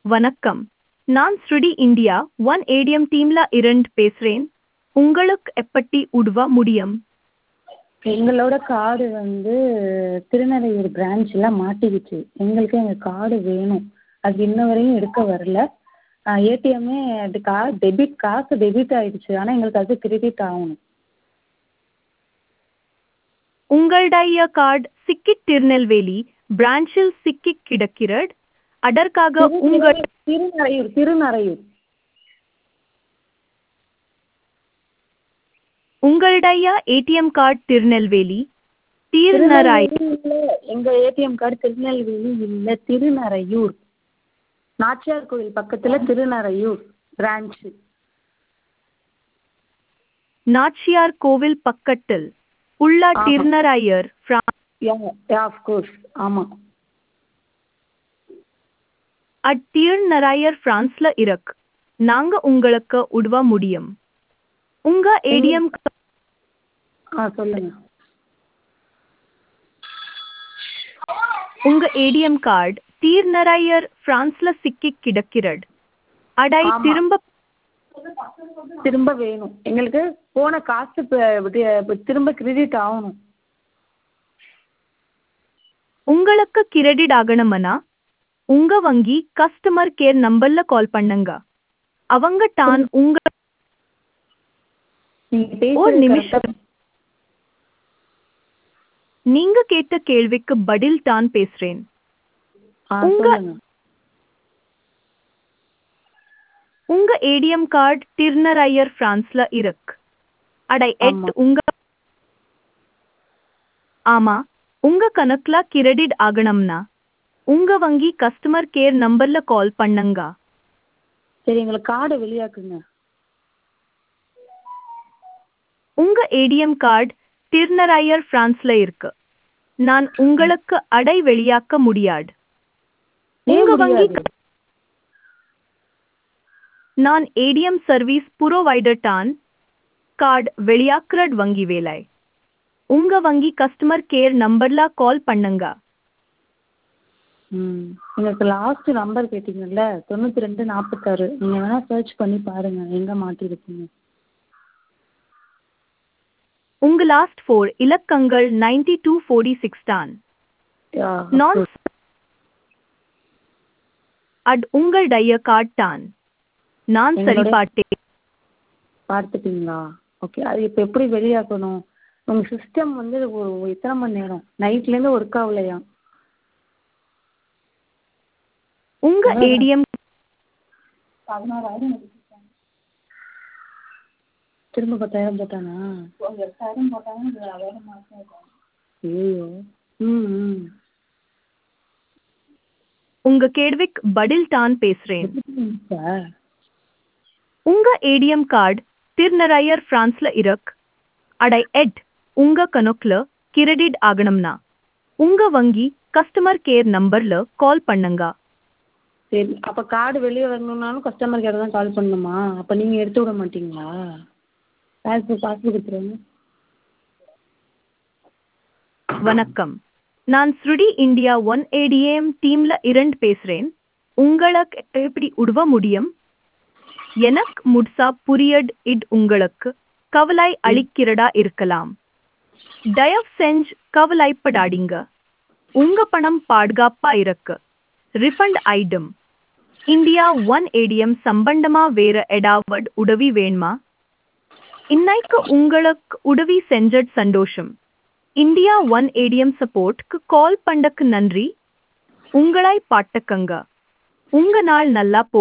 வணக்கம் நான் ஸ்ருடி இந்தியா ஒன் ஏடிஎம் டீம்ல இருந்து பேசுறேன் உங்களுக்கு எப்படி உதவ முடியும் எங்களோட கார்டு வந்து திருநறையூர் பிரான்ச்சில் மாட்டிக்கிச்சு எங்களுக்கு எங்கள் கார்டு வேணும் அது இன்ன வரையும் எடுக்க வரல ஏடிஎம்மே அது கா டெபிட் காசு டெபிட் ஆயிடுச்சு ஆனால் எங்களுக்கு அது கிரெடிட் ஆகணும் உங்களுடைய கார்டு சிக்கி திருநெல்வேலி பிரான்ச்சில் சிக்கி கிடக்கிறது அதற்காக உங்கள் திருநறையூர் திருநறையூர் உங்களுடைய ஏடிஎம் கார்டு திருநெல்வேலி தீர்நராய் எங்கள் ஏடிஎம் கார்டு திருநெல்வேலி இல்லை திருநறையூர் நாச்சியார் கோயில் பக்கத்தில் திருநறையூர் பிரான்ச்சு நாச்சியார் கோவில் பக்கத்தில் உள்ள ஆமா. திருநராயர் பிரான்ஸ் யா யா ஆஃப்கோர்ஸ் ஆமாம் அட் தீர்நராயர் பிரான்ஸ்ல இருக்கு நாங்க உங்களுக்கு உதவ முடியும் உங்க ஏடிஎம் ஆ சொல்லுங்கள் உங்க ஏடிஎம் கார்டு தீர்நராயர் பிரான்ஸ்ல சிக்கி கிடக்கிறது அடை ஆமா. திரும்ப திரும்ப வேணும் எங்களுக்கு போன காசு இப்போ திரும்ப கிரெடிட் ஆகணும் உங்களுக்கு கிரெடிட் ஆகணும்னா உங்க வங்கி கஸ்டமர் கேர் நம்பர்ல கால் பண்ணுங்க அவங்க தான் உங்க நீங்கள் ஒரு பேசுறது நிமிஷம். correct ஆ- நீங்க கேட்ட கேள்விக்கு பதில் தான் பேசுறேன் ஆ உங்க- சொல்லுங்க உங்க ஏடிஎம் கார்டு திருநராயர் பிரான்ஸ்ல இருக்கு அடை எட் ஆமா. உங்க ஆமா உங்க கணக்குல கிரெடிட் ஆகணும்னா உங்க வங்கி கஸ்டமர் கேர் நம்பர்ல கால் பண்ணுங்க சரி எங்களுக்கு கார்டை வெளியாக்குங்க உங்க ஏடிஎம் கார்டு திருநராயர் பிரான்ஸ்ல இருக்கு நான் உங்களுக்கு அடை வெளியாக்க முடியாது ஏன் உங்க வங்கி முடியாது? நான் ஏடிஎம் சர்வீஸ் புரோவைடர் தான் கார்டு வெளியாக்குறது வங்கி வேலை உங்க வங்கி கஸ்டமர் கேர் நம்பர்ல கால் பண்ணுங்க ம் எனக்கு லாஸ்ட் நம்பர் கேட்டிங்கல்ல தொண்ணூற்றி ரெண்டு நாற்பத்தாறு நீங்கள் வேணால் சர்ச் பண்ணி பாருங்கள் எங்கே மாட்டிருக்கீங்க உங்க லாஸ்ட் ஃபோர் இலக்கங்கள் நைன்டி டூ ஃபோர்டி சிக்ஸ் தான் யா நான் அட் உங்களுடைய கார்டு தான் நான் சரி எங்களுடைய- பார்த்தேன் பார்த்துட்டீங்களா ஓகே அது இப்போ எப்படி வெளியாக்கணும் உங்கள் சிஸ்டம் வந்து ஒரு எத்தனை மணி நேரம் நைட்லேருந்து ஒர்க் ஆகலையா உங்க அதான். ஏடிஎம் பதினாறாயிரம் திரும்ப பத்தாயிரம் போட்டானா எட்டாயிரம் போட்டாங்க வேற மாதம் ஐயோ ம் ம் உங்க கேள்விக்கு பதில் தான் பேசுறேன் எப்படி சார் உங்க ஏடிஎம் கார்டு திருநராயர் பிரான்ஸ்ல இருக்கு அடை எட் உங்க கணக்குல கிரெடிட் ஆகணும்னா உங்க வங்கி கஸ்டமர் கேர் நம்பர்ல கால் பண்ணுங்க சரி அப்போ கார்டு வெளியே வரணுன்னாலும் கஸ்டமர் கேர் தான் கால் பண்ணணுமா அப்போ நீங்கள் எடுத்து விட மாட்டீங்களா பாஸ்புக் பாஸ்புக் எடுத்துருங்க வணக்கம் நான் ஸ்ருடி இந்தியா ஒன் ஏடிஎம் டீம்ல இருந்து பேசுறேன் உங்களுக்கு எப்படி உதவ முடியும் எனக்கு முட்சா புரியட் இட் உங்களுக்கு கவலை அளிக்கிறதா இருக்கலாம் தயவு செஞ்சு கவலைப்படாதீங்க உங்க பணம் பாதுகாப்பா இருக்கு refund item India one ATM சம்பந்தமா வேற ஏதாவது உதவி வேணுமா இன்னைக்கு உங்களுக்கு உதவி செஞ்சது சந்தோஷம் இந்தியா ஒன் ஏடிஎம் சப்போர்ட்க்கு கால் பண்ணக்கு நன்றி உங்களை பாட்டுக்கங்க உங்க நாள் நல்லா போ